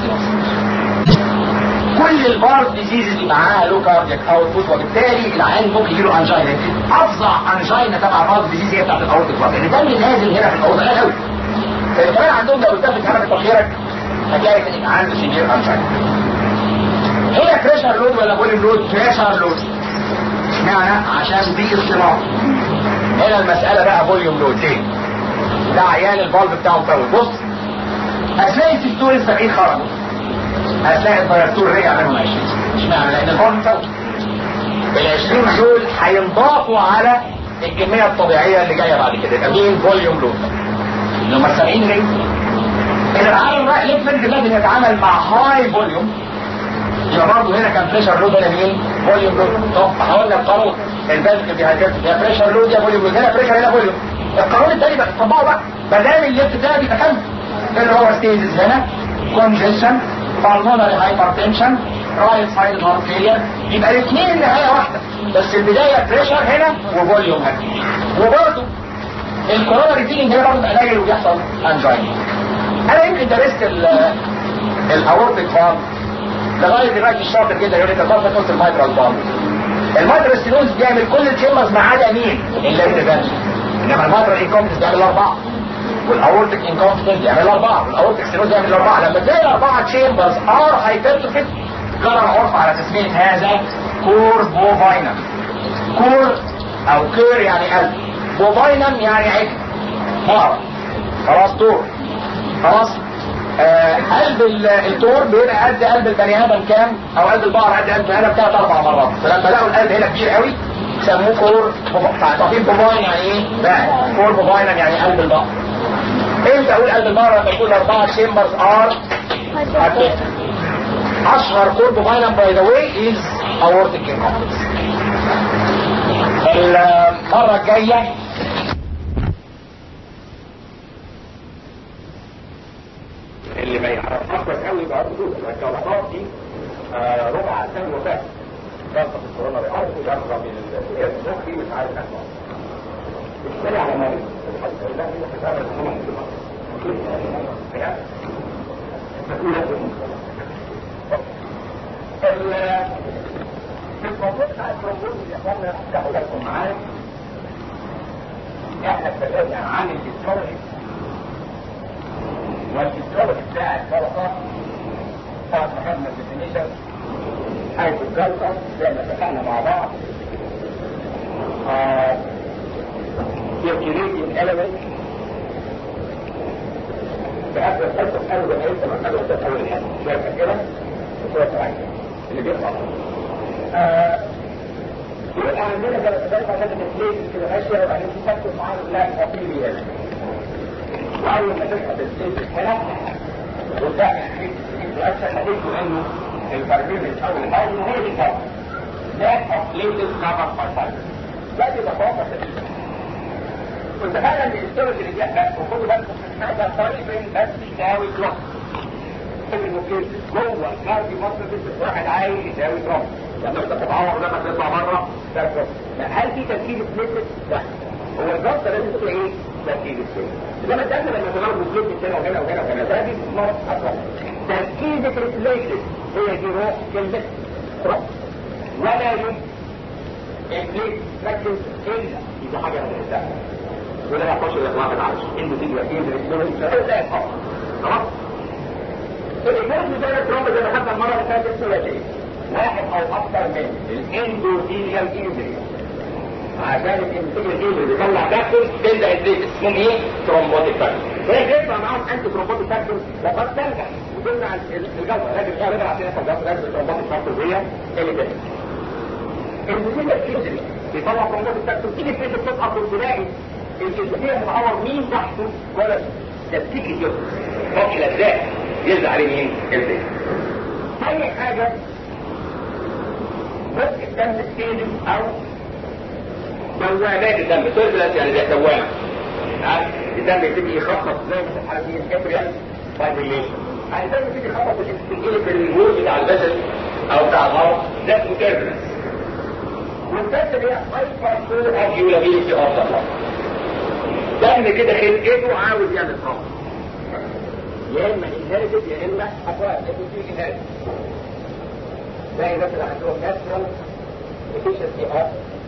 كل البارت ديزيز اللي معاها لو كاردياك اوتبوت وبالتالي العيان ممكن يجيله انجينا افظع انجينا تبع البارت ديزيز هي بتاعت الاورتيك بارت لان الدم نازل هنا في الاورتيك غالي قوي فكمان عندهم لو التفت حركه تخيرك هتلاقي ان عنده سيفير انجينا هي بريشر لود ولا فوليوم لود بريشر لود اشمعنى عشان دي اصطناع هنا المساله بقى فوليوم لود ليه ده عيان البالب بتاعه مفوت بص هتلاقي السيستول 70 خرجوا هتلاقي الدايركتور رجع منهم 20 اشمعنى لان البالب مفوت ال 20 دول هينضافوا على الكميه الطبيعيه اللي جايه بعد كده يبقى مين فوليوم لود اللي هم 70 رجل اذا العالم رايح ليفمنت لازم يتعامل مع هاي فوليوم يبقى برضه هنا كان بريشر لود هنا مين؟ فوليوم لود طب حاولنا القانون البازك بيهاجم يا بريشر لود يا فوليوم لود هنا بريشر هنا فوليوم القانون الثاني بقى طبقه بقى ما دام الليفت ده بيبقى كام؟ اللي هو ستيجز هنا كونجيشن بالمونري هايبرتنشن رايت سايد هارت فيلير يبقى الاثنين النهايه واحده بس البدايه بريشر هنا وفوليوم هنا وبرده الكوروناري فيلينج هنا برضه قليل وبيحصل انجاينا انا يمكن درست الاورتيك فالف لغايه دلوقتي الشاطر كده يقول لك الضغط قلت المايترال فالف المايترال ستينوز بيعمل كل التشامبرز ما عدا مين؟ الليفت انما المايترال انكومبتنس بيعمل اربعه والاورتيك انكونفدنس يعمل اربعه والاورتيك ستينوز يعمل اربعه لما تلاقي الاربعه تشامبرز ار هايبرتروفيت جرى العرف على تسميه هذا كور بوفاينم كور او كير يعني قلب بوفاينم يعني عجل فار خلاص طور خلاص آه قلب التور بيبقى قد قلب البني ادم كام او قلب البقر قد قلب البني ادم ثلاث اربع مرات فلما لقوا القلب هنا كبير قوي سموه كور تعرفين بوفاين يعني ايه؟ لا كور بوفاينم يعني قلب البقر امتى اقول قلب البقر لما يكون اربعه شيمبرز ار اشهر كور بوفاينم باي ذا واي از اورتيك انكومبتنس المره الجايه اللي ما يعرفهاش كويس قوي يبقى عنده الجلطات دي آه ربع سنه وفاه جلطه في الكورونا بيعرف جلطه من المخ دي مش عارف اسمها بالتالي على مريض الحمد لله هي حساب الحمد الموضوع بتاع الترومبوز يا اخوانا افتحوا لكم معايا احنا اتكلمنا عن الهيستولوجي والهيستولوجي بتاع الجلطه بعد ما خدنا الديفينيشن حيث الجلطه زي ما اتفقنا مع بعض circulating element بأكثر حصة حلوة زي ما قلت ما قبل أساس أول الحصة شوية كده وشوية سرعية اللي بيطلع يبقى عندنا ذلك عشان البلاي كده ماشية وبعدين في فاكتور معاه لا خطير هنا وأول ما تسحب البلاي هنا وتعمل الأكثر نتيجته إنه البرميل بيتحول لحاجة وهي دي الفرق ده تقليد الخبر فايتال ده بيبقى فوق كنت فعلا الاستورج اللي بيحصل وخدوا بالكم من حاجه طريق بس يساوي كلوك الممكن جوه الكاردي مصر واحد عايز يساوي كلوك لما انت تتعور لما تطلع بره ده كلوك هل في تركيب سبليت؟ لا هو الجلطه لازم تبقى ايه؟ تركيب سبليت انما الدم لما تضرب سبليت هنا وهنا وهنا وهنا ده دي نقط اطول تركيبه السبليت هي دي روح كلمه روح ولا يمكن البليت ركز الا اذا حاجه هتحسها ولا يخش الاطلاق العرش انه تيجي اكيد الاسلام لا يخش خلاص الاجابه زي الترومبا زي ما خدنا المره اللي فاتت ثلاثيه واحد او اكثر من الاندوثيليال انجري عشان الاندوثيليال انجري بيطلع فاكتور تبدا الزيت اسمهم ايه؟ ترومبوتيك فاكتور فهي بيطلع معاهم انتي ترومبوتيك فاكتور وقد ترجع وتمنع الجلطه لكن غالبا عشان يحصل جلطه لازم الترومبوتيك فاكتور هي اللي بتحصل الاندوثيليال انجري بيطلع ترومبوتيك فاكتور تيجي في تسقط وتلاقي الجزئية متعور مين تحته ولا تفكيك الجزء فوق الأجزاء يرجع عليه مين الزيت أي حاجة بس الدم السيدم أو دوامات الدم سيرفلس يعني زي دوامة الدم يبتدي يخطط زي ما الحالة دي الكبرياء فايبريليشن الدم يبتدي يخطط في الوول بتاع البشر أو بتاع الغرب ده اسمه سيرفلس والبس اللي هي هايبر فول اوف يولابيلتي اوف ذا دم كده خلقته عاوز يعمل صوت يا اما انهيرتد يا اما اقوال لكن في انهيرتد زي الناس اللي عندهم ناتشرال افيشنسي اوف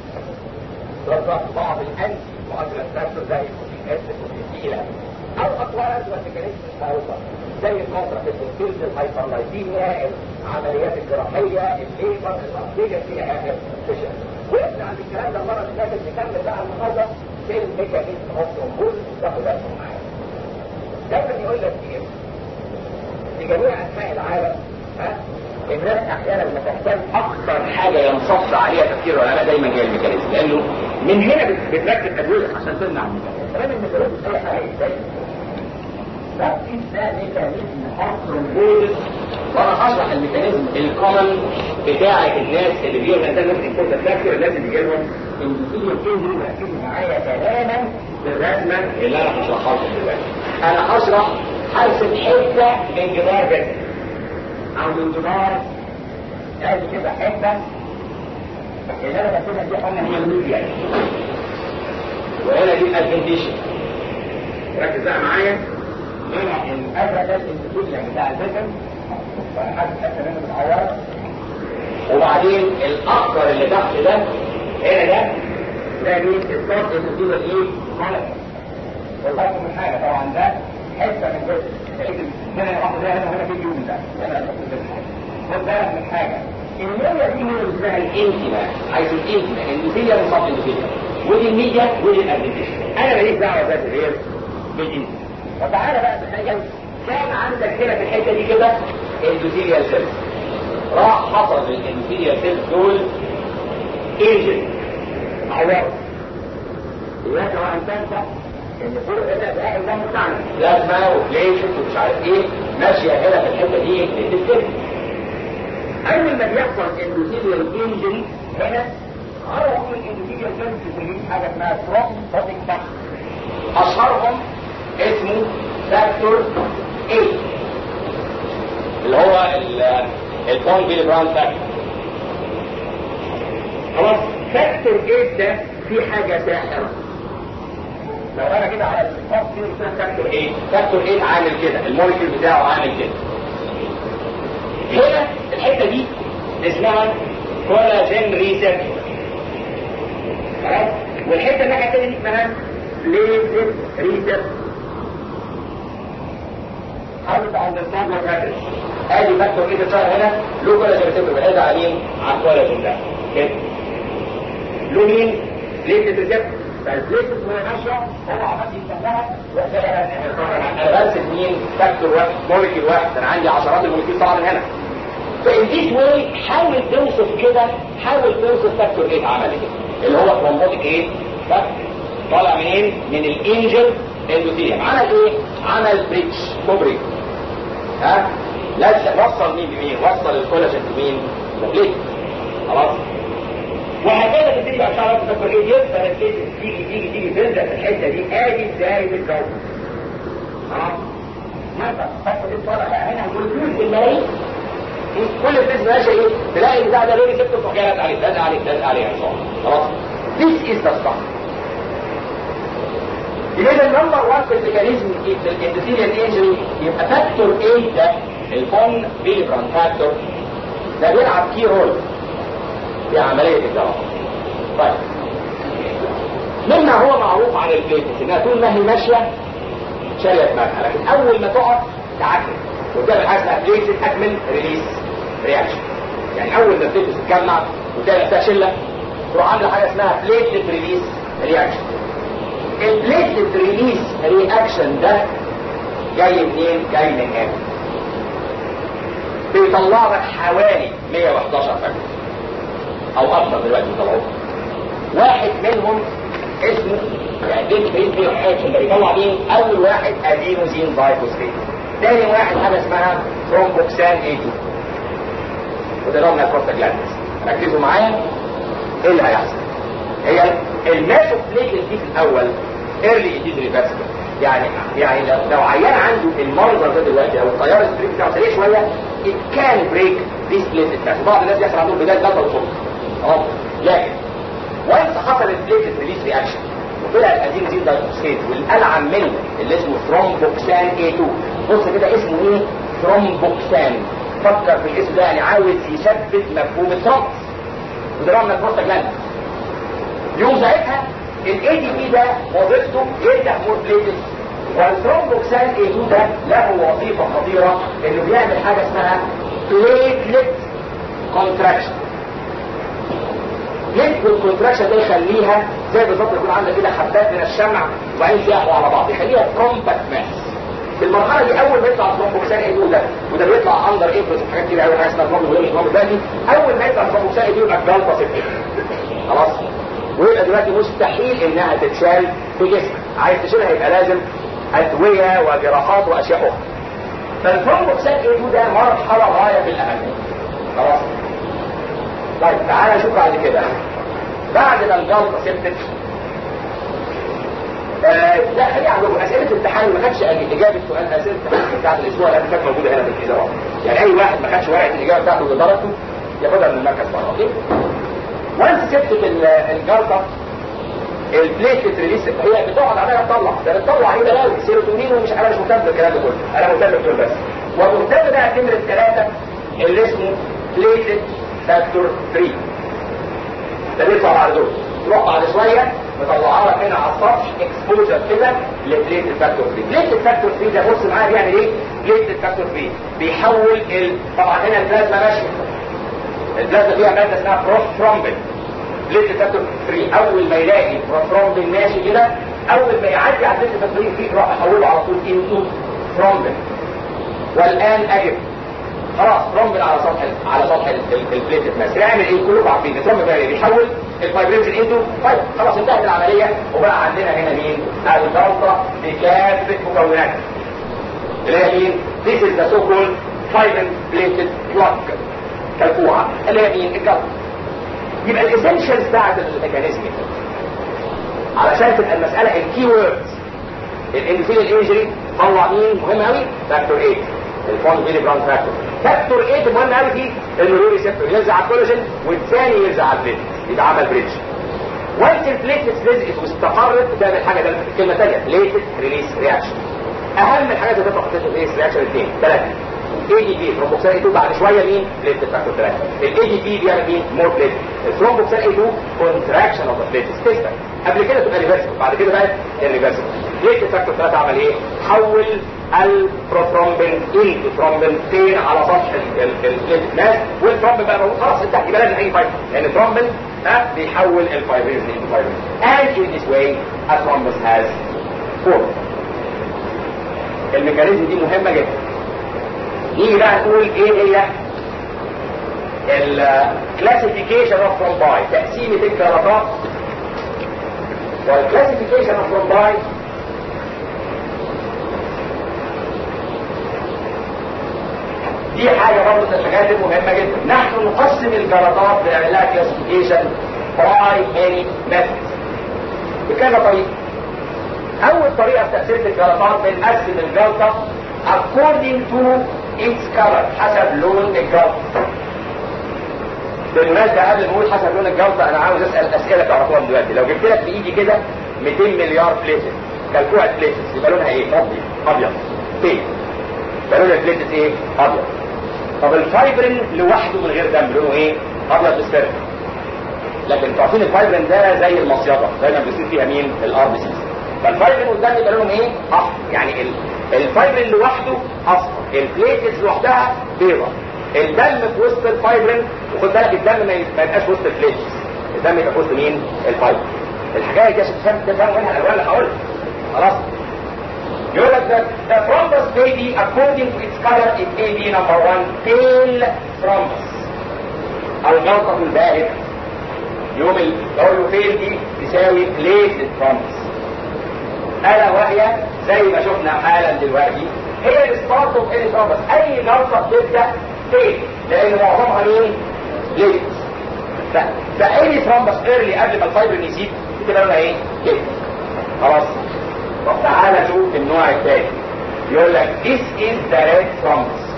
بعض الانتي مؤثرات فاكتور زي الكوفين اسيد والكوفين او اقوال والميكانيزم معروفه زي الكونترا فيسوسيلز الهايبرلايزيميا العمليات الجراحيه الليبر الاصليه فيها هذا وقفنا عند الكلام ده المره اللي فاتت نكمل بقى النهارده في الميكانيزم اوف ترومبوز تاخد بالكم معايا دايما يقول لك ايه في جميع انحاء العالم ها الناس احيانا لما تهتم اكثر حاجه ينصف عليها تفكير العلماء دايما هي الميكانيزم لانه من هنا بتركب ادويه عشان تمنع الميكانيزم كلام الميكانيزم اي حاجه ازاي لكن ده ميكانيزم ترومبوز وانا هشرح الميكانيزم الكومن بتاع الناس اللي بيجوا ده نفس الكود فاكر الناس اللي بيجي لهم اندوثيليال انجري ركزوا معايا تماما في الرسمه اللي انا هشرحها لكم دلوقتي انا هشرح هرسم حته من جدار بس او من جدار ادي كده حته اللي انا بكتبها دي قلنا هي الميديا وهنا دي الادفنتيشن ركز بقى معايا هنا الازرق ده الانتيجيا بتاع الفكر وانا حاسس حتى منه متعوره وبعدين الاخضر اللي تحت ده هنا ده ده مين الصوت الانتيجيا ايه؟ خلق والباقي من حاجه طبعا ده حته من جزء هنا واحد ده هنا هنا في اليوم ده هنا خد بالك من حاجه المية دي هي اللي اسمها الانتما حيث الانتما الاندوثيليا مصاب الاندوثيليا ودي الميديا ودي الادفنتيشن انا ماليش دعوه ذات غير بالانتما فتعالى بقى تخيل كان عندك هنا في الحته دي كده اندوثيليا سيلز راح حصل للاندوثيليا سيلز دول انجل عوار يبقى سواء تنسى ان فوق هنا بقى الله بتاعنا لازمه وفليشن ومش عارف ايه ماشيه هنا في الحته دي بتتفق اول ما بيحصل اندوثيليال انجري هنا عرفوا من الاندوثيليال سيلز حاجه اسمها ترومبوتيك فاكتور اشهرهم اسمه فاكتور 8 اللي هو الكون بيلي براون فاكتور خلاص فاكتور 8 ده في حاجه ساحره لو انا كده على الخط دي فاكتور 8 فاكتور 8 عامل كده المولكيول بتاعه عامل كده هنا الحته دي اسمها كولاجين ريسبتور خلاص والحته اللي الثانيه دي اسمها ليزر ريسبتور حاول اندرستاند وات هابنز ادي فاكتور ايه بتاع هنا له كولاجين ريسبتور بيعد على مين؟ على الكولاجين ده كده له مين؟ ليزر ريسبتور فالبليت وهي ماشيه هو عمال يستخدمها انا برسم مين؟ فاكتور واحد مولكيول واحد انا عندي عشرات المولكيول طالعه من هنا فإن ديس واي حاول توصف كده حاول توصف فاكتور ايه عمل كده اللي هو ترومبوتيك ايه؟ فاكتور طالع منين؟ من الانجل اندوثيليوم عمل ايه؟ عمل بريتش كوبري ها؟ لازم وصل مين بمين؟ وصل الكولاجين بمين؟ لبليت خلاص؟ وهكذا تبتدي بقى شعرات تفكر ايه يفضل الكيس تيجي تيجي تيجي تنزل في الحته دي ادي ازاي بالجو خلاص؟ مثلا فاكر ايه طالع بقى هنا والفلوس الملايين كل الناس ماشيه ايه تلاقي البتاع ده ليه سبت فقيرات عليه تلزق عليه تلزق عليه ان شاء الله خلاص this is the stuff يبقى النمبر 1 في الميكانيزم في الاندوثيليال انجري يبقى فاكتور 8 ده الفون بيليبران فاكتور ده بيلعب كي رول في عمليه الجراحه طيب مما هو معروف عن البليتس انها طول ما هي ماشيه شايله دماغها لكن اول ما تقف تعكس وتعمل حاجه اسمها بليتس اكمل ريليس رياكشن يعني اول ما البليتس تتجمع وتعمل نفسها شله تروح عامله حاجه اسمها بليتلت ريليس رياكشن البليتلت ريليس رياكشن ده جاي منين؟ جاي من هنا بيطلع لك حوالي 111 فاكتور او اكثر دلوقتي بيطلعوه واحد منهم اسمه يعني دين بريد رياكشن ده بيطلع مين؟ اول واحد ادينوزين بايفوسفيت تاني واحد حاجه اسمها ثرومبوكسان اي 2 وده نوع من البروستاجلاندز ركزوا معايا ايه اللي هيحصل؟ هي الماسو بليكل دي في الاول ايرلي انديز ريفرسبل يعني يعني لو, لو عيان عنده المنظر ده دلوقتي او التيار الستريك بتاعه سريع شويه it can break this platelet mass بعض الناس بيحصل عندهم بدايه جلطه وصوت اه لكن وانس حصل البليتلت ريليس رياكشن وطلع الادينوزين دايوكسيد والالعن منه اللي اسمه ثرومبوكسان A2 بص كده اسمه ايه؟ ثرومبوكسان فكر في الاسم ده يعني عاوز يثبت مفهوم الثرومبس وده نوع من البروستاجلاند يوم ساعتها الاي دي بي ده وظيفته يفتح مور بليتس والثرومبوكسان اي 2 ده له وظيفه خطيره انه بيعمل حاجه اسمها بليتلت كونتراكشن بليتلت كونتراكشن ده يخليها زي بالظبط يكون عندك كده حبات من الشمع وبعدين يحوا على بعض يخليها كومباكت ماس في المرحله دي اول ما يطلع الثرومبوكسان اي 2 ده وده بيطلع اندر انفلس حاجات كتير قوي حاجه اسمها ثرومبوكسان اول ما يطلع الثرومبوكسان اي 2 يبقى جلطه سكه خلاص ويبقى دلوقتي مستحيل انها تتشال في جسمك عايز تشيلها يبقى لازم ادويه وجراحات واشياء اخرى فالثرومبوكسان اي 2 ده مرحله غايه في الاهميه خلاص طيب تعالى نشوف بعد كده بعد ما الجلطه سبتت آه لا خليها عندكم اسئله الامتحان ما كانتش اجابه سؤال اسئله الامتحان بتاعت الاسبوع اللي كانت موجوده هنا في الكتاب يعني اي واحد ما خدش ورقه الاجابه بتاعته ودرجته ياخدها من المركز بره اوكي وانس سبت الجلطه البليتلت ريليس هي بتقعد عليها تطلع ده بتطلع ايه بلاوي سيروتونين ومش انا مش مهتم بالكلام ده كله انا مهتم بدول بس ومهتم بقى نمره ثلاثه اللي اسمه بليتلت فاكتور 3 ده بيطلع بعد دول تروح بعد شويه مطلعها لك هنا على السطح اكسبوجر كده لبليتلت فاكتور 3 بليتلت فاكتور 3 ده بص معايا بيعمل ايه؟ بليتلت فاكتور 3 بيحول ال... طبعا هنا البلازما ماشيه البلازما فيها ماده اسمها بروثرومبين بليت فاكتور 3 اول ما يلاقي بروثرومبين ماشي كده اول ما يعدي على البليت فاكتور 3 يروح يحوله على طول انتو ثرومبين والان اجب خلاص ثرومبين على سطح على سطح البليت ماس يعمل ايه كلكم عارفين الثرومبين بقى بيحول الفايبرينز انتو طيب خلاص انتهت العمليه وبقى عندنا هنا مين الجلطه بكافه مكوناتها اللي هي مين This is the so-called fibrin plated plug كالكوعه اللي هي مين الجلطه يبقى الاسنشالز بتاعت الميكانيزم علشان تبقى المساله الكي ووردز الانفيل انجري طلع مين مهم قوي فاكتور 8 الفون ميلي جرام فاكتور فاكتور 8 مهم قوي فيه النورو ريسبتور يلزق على الكولاجين والثاني يلزق على البليت يبقى عمل بريدج وانس البليتلتس لزقت واستقرت تعمل حاجه ده كلمه ثانيه بليتد ريليس رياكشن اهم الحاجات اللي تطلع في ريليس رياكشن اثنين ثلاثه اي دي بي ثرومبوكسان اي 2 بعد شويه مين بليت فاكتور 3 الاي دي بي بيعمل مين مور بليت الثرومبوكسان اي 2 كونتراكشن اوف ذا بليت تيست قبل كده تبقى ريفرسبل بعد كده بقت الريفرسبل بليت فاكتور 3 عمل ايه حول البروثرومبين انتو ثرومبين فين على سطح البليت ماس والثرومبين بقى موجود خلاص انتهى يبقى لازم اي فايبر لان الثرومبين ها بيحول الفايبرز انتو فايبرز and in this way a thrombus has formed الميكانيزم دي مهمه جدا نيجي بقى نقول ايه هي الكلاسيفيكيشن اوف ثرومباي تقسيمه الجلطات والكلاسيفيكيشن اوف ثرومباي دي حاجه برضه من الحاجات المهمه جدا نحن نقسم الجلطات بنعمل لها كلاسيفيكيشن باي ماني ميثودز بكذا طريقه اول طريقه في تقسيم الجلطات بنقسم الجلطه according to its color حسب لون الجلطة بالمناسبة قبل ما اقول حسب لون الجلطة انا عاوز اسأل اسئلة تعرفوها دلوقتي لو جبت لك بايدي كده 200 مليار بليتس كالكوعة بليتس يبقى لونها ايه؟ ابيض ابيض فين؟ يبقى لون البليتس ايه؟ ابيض طب الفايبرين لوحده من غير دم لونه ايه؟ ابيض بسفر لكن تعرفين الفايبرين ده زي المصيدة دايما بيصير فيها مين؟ الار بي سيز فالفايبرين قدام يبقى لونهم ايه؟ احمر يعني ال... الفايبرين لوحده اصفر البليتس لوحدها بيضة الدم في وسط الفايبرين وخد بالك الدم ما يبقاش في وسط البليتس الدم يبقى في وسط مين الفايبر الحكايه دي عشان تفهم تفهم منها الالوان اللي هقولها خلاص يقول لك ده the thrombus may be according to its color it may be number one pale thrombus الجلطة الباهت يوم الأول فيل دي تساوي platelet thrombus ألا وهي زي ما شفنا حالا دلوقتي هي الستارت اوف اني ثرومبس اي جلطه بتبدا فين لان معظمها مين ليت فاي ثرومبس ايرلي قبل ما الفايبرين يزيد بتبقى لونها ايه ليت خلاص طب تعالى شوف النوع الثاني يقول لك this is the red thrombus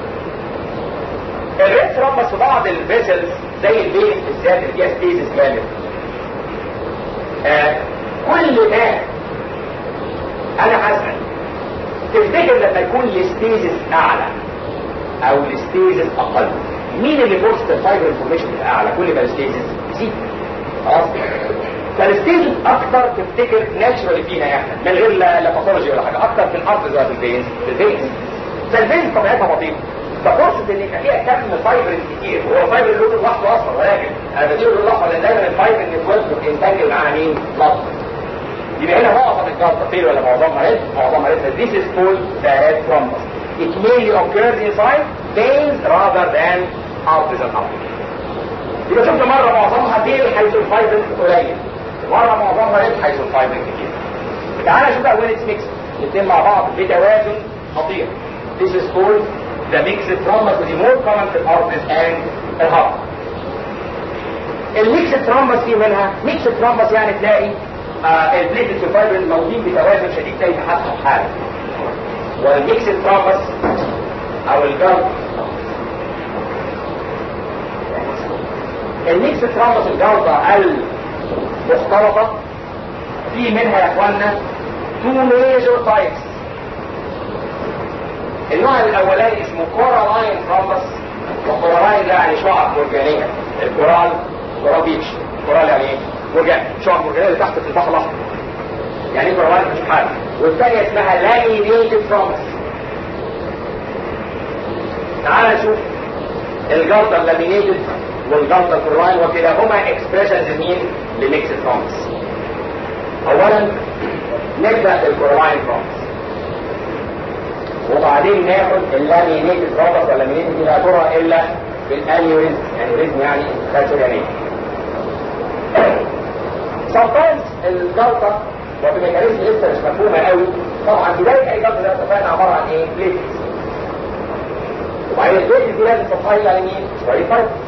الريد ثرومبس في بعض الفيسلز زي البيس بالذات اللي فيها ستيزس جامد آه كل ما انا هسأل تفتكر لما يكون الاستيزس اعلى او الاستيزس اقل مين اللي فرصة الفايبر انفورميشن تبقى اعلى كل ما الاستيزس يزيد خلاص فالاستيزس اكتر تفتكر ناتشرالي فينا احنا من غير لا لا باثولوجي ولا حاجه اكتر في الارض ولا في الفينز في الفينز فالفينز طبيعتها بطيئه ففرصة ان يبقى فيها كم فايبر كتير وهو فايبر اللون لوحده اصلا ولكن انا بديله اللون الاحمر لان دايما الفايبر نتولد بينتج معاها مين؟ لطف يبقى هنا معظم الجلطة فين ولا معظمها ريد معظمها ريد this is called the red thrombus it mainly occurs inside veins rather than arteries and arteries يبقى شفت مرة معظمها فين حيث الفايبر قليل مرة معظمها ريد حيث الفايبر كتير تعالى شوف بقى وين اتس ميكس الاثنين مع بعض بتوازن خطير this is called the mixed thrombus which is more common في arteries and the heart الميكس ثرومبس فيه منها ميكس ثرومبس يعني تلاقي آه البليتس والفايبرين موجودين بتوازن شديد زي ما حصل حاله والميكس ثرومبس او الجلطة الميكس ترامبس الجلطة المختلطة في منها يا اخوانا تو ميجور تايبس النوع الاولاني اسمه كورالاين ترامبس وكورالاين ده يعني شعب مرجانية الكورال كورال بيتش كورال يعني ايه؟ مرجان شعب مرجانية اللي تحت في البحر الاحمر يعني ايه كورالاين مش حاجة والثانية اسمها لامينيتد ترامبس تعال نشوف الجلطة اللامينيتد والجلطة الكورالاين وكلاهما اكسبريشنز مين لميكس ترامبس اولا نبدأ بالكورالاين ترامبس وبعدين ناخد اللامينيتد ترامبس واللامينيتد دي لا ترى الا بالانيوريزم انيوريزم يعني ساتوريانية sometimes الجلطة وبميكانيزم لسه مش مفهومة قوي طبعا بداية اي جلطة زي ما اتفقنا عبارة عن ايه؟ بليتس وبعدين البليتس دي لازم تتحول على مين؟ شوية فرق